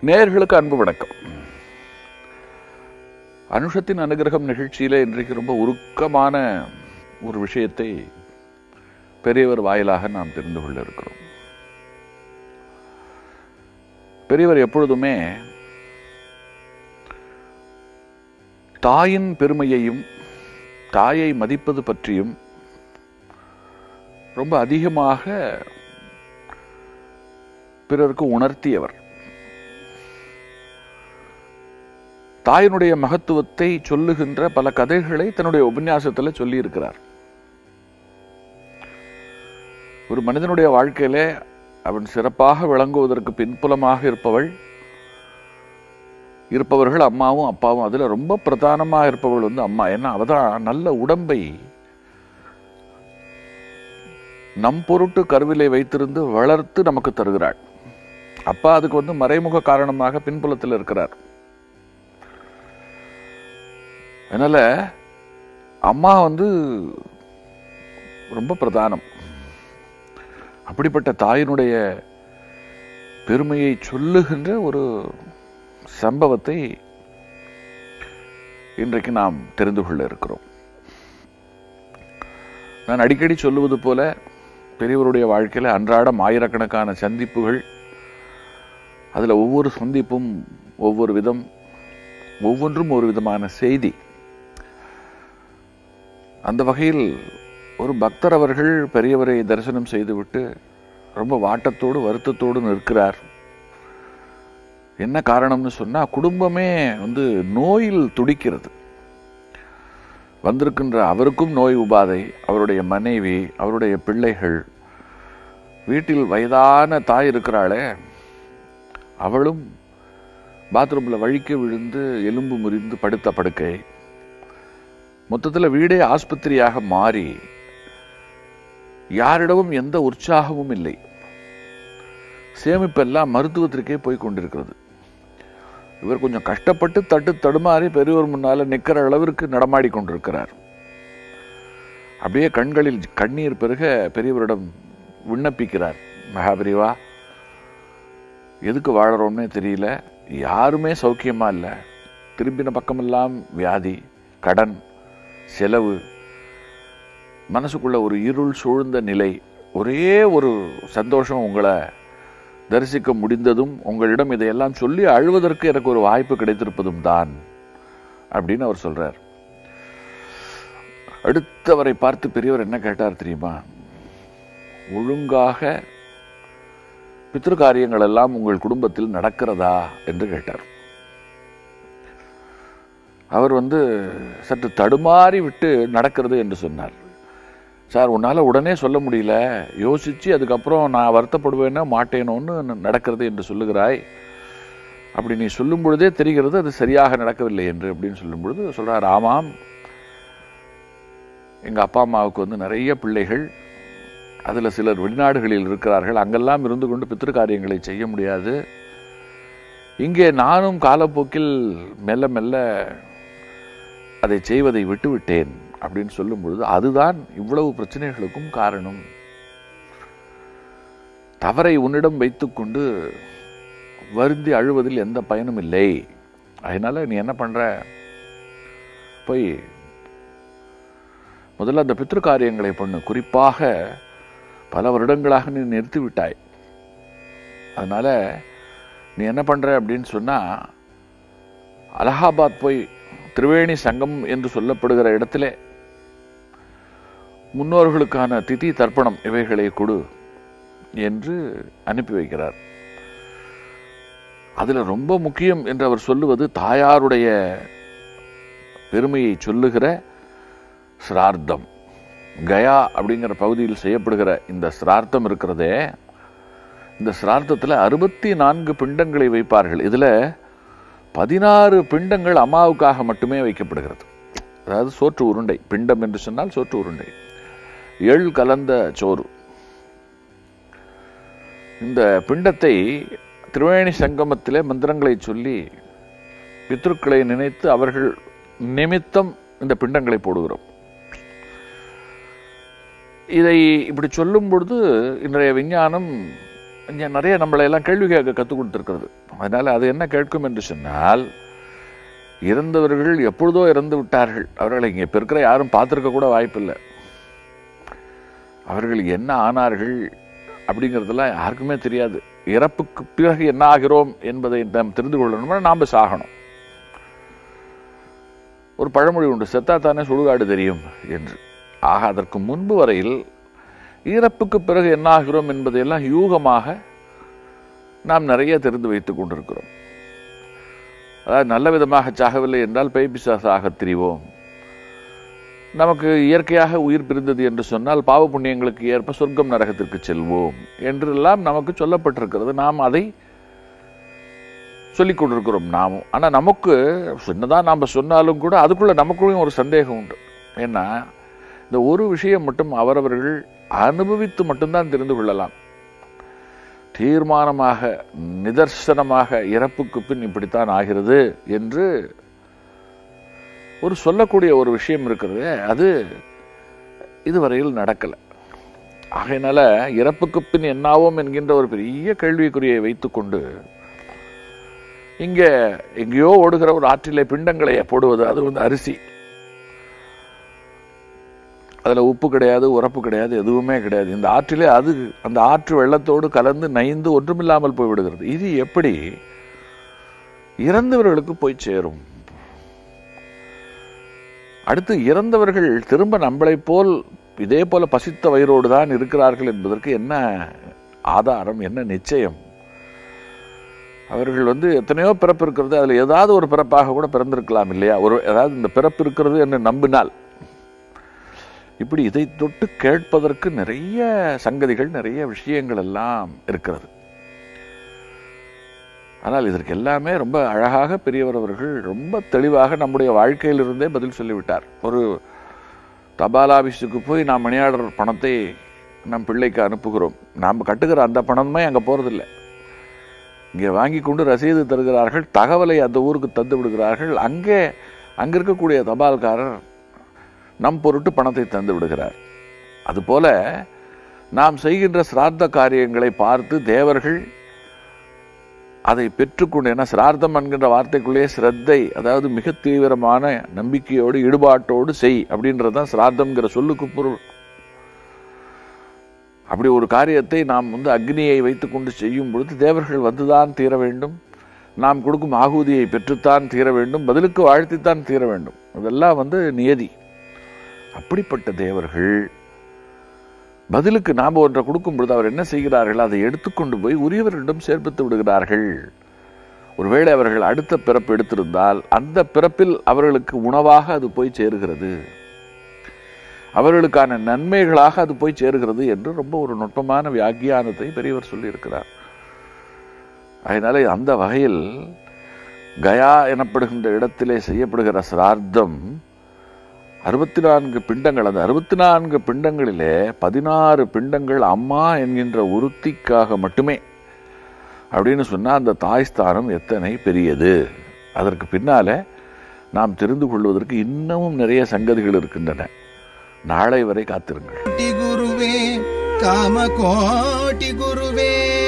நேயர்களுக்கு அன்பு வணக்கம் அனுஷத்தின் அனுகிரகம் நிகழ்ச்சியில இன்றைக்கு ரொம்ப உருக்கமான ஒரு விஷயத்தை பெரியவர் வாயிலாக நாம் தெரிந்து கொள்ள இருக்கிறோம் பெரியவர் எப்பொழுதுமே தாயின் பெருமையையும் தாயை மதிப்பது பற்றியும் ரொம்ப அதிகமாக பிறருக்கு உணர்த்தியவர் தாயினுடைய மகத்துவத்தை சொல்லுகின்ற பல கதைகளை தன்னுடைய உபன்யாசத்தில் சொல்லி இருக்கிறார் ஒரு மனிதனுடைய வாழ்க்கையிலே அவன் சிறப்பாக விளங்குவதற்கு பின்புலமாக இருப்பவள் இருப்பவர்கள் அம்மாவும் அப்பாவும் அதுல ரொம்ப பிரதானமாக இருப்பவள் வந்து அம்மா ஏன்னா அவதான் நல்ல உடம்பை நம் பொருட்டு கருவிலை வைத்திருந்து வளர்த்து நமக்கு தருகிறாள் அப்பா அதுக்கு வந்து மறைமுக காரணமாக பின்புலத்தில் இருக்கிறார் அதனால அம்மா வந்து ரொம்ப பிரதானம் அப்படிப்பட்ட தாயினுடைய பெருமையை சொல்லுகின்ற ஒரு சம்பவத்தை இன்றைக்கு நாம் தெரிந்து கொள்ள இருக்கிறோம் நான் அடிக்கடி சொல்லுவது போல பெரியவருடைய வாழ்க்கையில் அன்றாடம் ஆயிரக்கணக்கான சந்திப்புகள் அதில் ஒவ்வொரு சந்திப்பும் ஒவ்வொரு விதம் ஒவ்வொன்றும் ஒரு விதமான செய்தி அந்த வகையில் ஒரு பக்தர் அவர்கள் பெரியவரை தரிசனம் செய்துவிட்டு ரொம்ப வாட்டத்தோடு வருத்தத்தோடு நிற்கிறார் என்ன காரணம்னு சொன்னா குடும்பமே வந்து நோயில் துடிக்கிறது வந்திருக்கின்ற அவருக்கும் நோய் உபாதை அவருடைய மனைவி அவருடைய பிள்ளைகள் வீட்டில் வயதான தாய் இருக்கிறாளே அவளும் பாத்ரூம்ல வழிக்க விழுந்து எலும்பு முறிந்து படுத்த படுக்கை மொத்தத்தில் வீடே ஆஸ்பத்திரியாக மாறி யாரிடமும் எந்த உற்சாகமும் இல்லை சேமிப்பெல்லாம் மருத்துவத்திற்கே போய் கொண்டிருக்கிறது இவர் கொஞ்சம் கஷ்டப்பட்டு தட்டு தடுமாறி பெரியவர் முன்னால நிற்கிற அளவிற்கு நடமாடி கொண்டிருக்கிறார் அப்படியே கண்களில் கண்ணீர் பெருக பெரியவரிடம் விண்ணப்பிக்கிறார் மகாபிரிவா எதுக்கு வாழறோம்னே தெரியல யாருமே சௌக்கியமா இல்லை திரும்பின பக்கமெல்லாம் வியாதி கடன் செலவு மனசுக்குள்ள ஒரு இருள் சூழ்ந்த நிலை ஒரே ஒரு சந்தோஷம் உங்களை தரிசிக்க முடிந்ததும் உங்களிடம் இதையெல்லாம் சொல்லி அழுவதற்கு எனக்கு ஒரு வாய்ப்பு கிடைத்திருப்பதும் தான் அப்படின்னு அவர் சொல்றார் அடுத்தவரை பார்த்து பெரியவர் என்ன கேட்டார் தெரியுமா ஒழுங்காக பித்திருக்காரியங்கள் எல்லாம் உங்கள் குடும்பத்தில் நடக்கிறதா என்று கேட்டார் அவர் வந்து சற்று தடுமாறி விட்டு நடக்கிறது என்று சொன்னார் சார் உன்னால் உடனே சொல்ல முடியல யோசிச்சு அதுக்கப்புறம் நான் வருத்தப்படுவேனோ மாட்டேனோன்னு நடக்கிறது என்று சொல்லுகிறாய் அப்படி நீ சொல்லும் பொழுதே தெரிகிறது அது சரியாக நடக்கவில்லை என்று அப்படின்னு சொல்லும் பொழுது சொல்றார் ஆமாம் எங்க அப்பா அம்மாவுக்கு வந்து நிறைய பிள்ளைகள் அதுல சிலர் வெளிநாடுகளில் இருக்கிறார்கள் அங்கெல்லாம் இருந்து கொண்டு பித்திரு காரியங்களை செய்ய முடியாது இங்கே நானும் காலப்போக்கில் மெல்ல மெல்ல அதை செய்வதை விட்டுவிட்டேன் அப்படின்னு சொல்லும் பொழுது அதுதான் இவ்வளவு பிரச்சனைகளுக்கும் காரணம் தவறை உன்னிடம் வைத்துக்கொண்டு வருந்தி அழுவதில் எந்த பயனும் இல்லை அதனால நீ என்ன பண்ற போய் முதல்ல அந்த பித்திரு காரியங்களை பண்ணு குறிப்பாக பல வருடங்களாக நீ நிறுத்தி விட்டாய் அதனால நீ என்ன பண்ற அப்படின்னு சொன்னா அலகாபாத் போய் திரிவேணி சங்கம் என்று சொல்லப்படுகிற இடத்திலே முன்னோர்களுக்கான திதி தர்ப்பணம் இவைகளை கொடு என்று அனுப்பி வைக்கிறார் அதுல ரொம்ப முக்கியம் என்று அவர் சொல்லுவது தாயாருடைய பெருமையை சொல்லுகிற சிரார்த்தம் கயா அப்படிங்கிற பகுதியில் செய்யப்படுகிற இந்த சிரார்த்தம் இருக்கிறதே இந்த சிரார்த்தத்தில் அறுபத்தி நான்கு பிண்டங்களை வைப்பார்கள் இதுல பதினாறு பிண்டங்கள் அம்மாவுக்காக மட்டுமே வைக்கப்படுகிறது அதாவது சோற்று உருண்டை பிண்டம் என்று சொன்னால் சோற்று உருண்டை எள் கலந்த சோறு இந்த பிண்டத்தை திருவேணி சங்கமத்திலே மந்திரங்களை சொல்லி பித்ருக்களை நினைத்து அவர்கள் நிமித்தம் இந்த பிண்டங்களை போடுகிறோம் இதை இப்படி சொல்லும் பொழுது இன்றைய விஞ்ஞானம் இங்க நிறைய நம்மளை எல்லாம் கேள்வி கேட்க கற்றுக் கொடுத்துருக்கிறது அதனால் அது என்ன கேட்கும் என்று சொன்னால் இறந்தவர்கள் எப்பொழுதோ இறந்து விட்டார்கள் அவர்களை இங்கே இப்போ இருக்கிற யாரும் பார்த்துருக்க கூட வாய்ப்பில்லை அவர்கள் என்ன ஆனார்கள் அப்படிங்கிறதெல்லாம் யாருக்குமே தெரியாது இறப்புக்கு பிறகு என்ன ஆகிறோம் என்பதை நாம் தெரிந்து கொள்ளணும்னா நாம் சாகணும் ஒரு பழமொழி உண்டு செத்தா தானே சுடுகாடு தெரியும் என்று ஆக அதற்கு முன்பு வரையில் இறப்புக்கு பிறகு என்ன ஆகிறோம் என்பதையெல்லாம் யூகமாக நாம் நிறைய தெரிந்து வைத்துக் கொண்டிருக்கிறோம் அதாவது நல்ல விதமாக சாகவில்லை என்றால் பேய்பிசாசாக திரிவோம் நமக்கு இயற்கையாக உயிர் பிரிந்தது என்று சொன்னால் பாவ புண்ணியங்களுக்கு ஏற்ப சொர்க்கம் நரகத்திற்கு செல்வோம் என்றெல்லாம் நமக்கு சொல்லப்பட்டிருக்கிறது நாம் அதை சொல்லிக் கொண்டிருக்கிறோம் நாமும் ஆனால் நமக்கு சின்னதாக நாம் சொன்னாலும் கூட அதுக்குள்ள நமக்குள்ளேயும் ஒரு சந்தேகம் உண்டு ஏன்னா இந்த ஒரு விஷயம் மட்டும் அவரவர்கள் அனுபவித்து மட்டும்தான் தெரிந்து கொள்ளலாம் தீர்மானமாக நிதர்சனமாக இறப்புக்கு பின் இப்படித்தான் ஆகிறது என்று ஒரு சொல்லக்கூடிய ஒரு விஷயம் இருக்கிறது அது இதுவரையில் நடக்கலை ஆகையினால இறப்புக்கு பின் என்னாவோம் என்கின்ற ஒரு பெரிய கேள்விக்குறியை வைத்துக்கொண்டு இங்கே எங்கேயோ ஓடுகிற ஒரு ஆற்றிலே பிண்டங்களை போடுவது அது வந்து அரிசி அதில் உப்பு கிடையாது உரப்பு கிடையாது எதுவுமே கிடையாது இந்த ஆற்றிலே அது அந்த ஆற்று வெள்ளத்தோடு கலந்து நைந்து ஒன்றுமில்லாமல் போய்விடுகிறது இது எப்படி இறந்தவர்களுக்கு போய் சேரும் அடுத்து இறந்தவர்கள் திரும்ப நம்மளைப் போல் இதே போல பசித்த வயிறோடு தான் இருக்கிறார்கள் என்பதற்கு என்ன ஆதாரம் என்ன நிச்சயம் அவர்கள் வந்து எத்தனையோ பிறப்பு இருக்கிறது அதில் ஏதாவது ஒரு பிறப்பாக கூட பிறந்திருக்கலாம் இல்லையா ஒரு ஏதாவது இந்த பிறப்பு இருக்கிறது என்று நம்பினால் இப்படி இதை தொட்டு கேட்பதற்கு நிறைய சங்கதிகள் நிறைய விஷயங்கள் எல்லாம் இருக்கிறது ஆனால் இதற்கு எல்லாமே ரொம்ப அழகாக பெரியவர் அவர்கள் ரொம்ப தெளிவாக நம்முடைய வாழ்க்கையிலிருந்தே பதில் சொல்லிவிட்டார் ஒரு தபால் ஆபீஸுக்கு போய் நாம் மணியாளர் பணத்தை நம் பிள்ளைக்கு அனுப்புகிறோம் நாம் கட்டுகிற அந்த பணமே அங்கே போகிறதில்லை இங்கே வாங்கி கொண்டு ரசீது தருகிறார்கள் தகவலை அந்த ஊருக்கு தந்து விடுகிறார்கள் அங்கே அங்கே இருக்கக்கூடிய தபால்காரர் நம் பொருட்டு பணத்தை தந்து விடுகிறார் அதுபோல நாம் செய்கின்ற சிரார்த்த காரியங்களை பார்த்து தேவர்கள் அதை பெற்றுக்கொண்டு ஏன்னா சிரார்த்தம் என்கின்ற வார்த்தைக்குள்ளேயே சிரத்தை அதாவது மிக தீவிரமான நம்பிக்கையோடு ஈடுபாட்டோடு செய் அப்படின்றது தான் சிரார்த்தம்ங்கிற சொல்லுக்கு பொருள் அப்படி ஒரு காரியத்தை நாம் வந்து அக்னியை வைத்துக்கொண்டு செய்யும் பொழுது தேவர்கள் வந்துதான் தீர வேண்டும் நாம் கொடுக்கும் ஆகுதியை பெற்றுத்தான் தீர வேண்டும் பதிலுக்கு வாழ்த்தித்தான் தீர வேண்டும் இதெல்லாம் வந்து நியதி அப்படிப்பட்ட தேவர்கள் பதிலுக்கு நாம் ஒன்றை கொடுக்கும் பொழுது அவர் என்ன செய்கிறார்கள் அதை எடுத்துக்கொண்டு போய் உரியவர்களிடம் சேர்ப்பித்து விடுகிறார்கள் ஒருவேளை அவர்கள் அடுத்த பிறப்பு எடுத்திருந்தால் அந்த பிறப்பில் அவர்களுக்கு உணவாக அது போய் சேருகிறது அவர்களுக்கான நன்மைகளாக அது போய் சேருகிறது என்று ரொம்ப ஒரு நுட்பமான வியாக்கியானத்தை பெரியவர் சொல்லியிருக்கிறார் அதனால அந்த வகையில் கயா எனப்படுகின்ற இடத்திலே செய்யப்படுகிற சிரார்த்தம் அறுபத்தி நான்கு பிண்டங்கள் அந்த அறுபத்தி நான்கு பிண்டங்களிலே பதினாறு பிண்டங்கள் அம்மா என்கின்ற உறுத்திக்காக மட்டுமே அப்படின்னு சொன்னால் அந்த தாய் ஸ்தானம் எத்தனை பெரியது அதற்கு பின்னால நாம் தெரிந்து கொள்வதற்கு இன்னமும் நிறைய சங்கதிகள் இருக்கின்றன நாளை வரை காத்திருங்கள் கோட்டி குருவே காம கோட்டி குருவே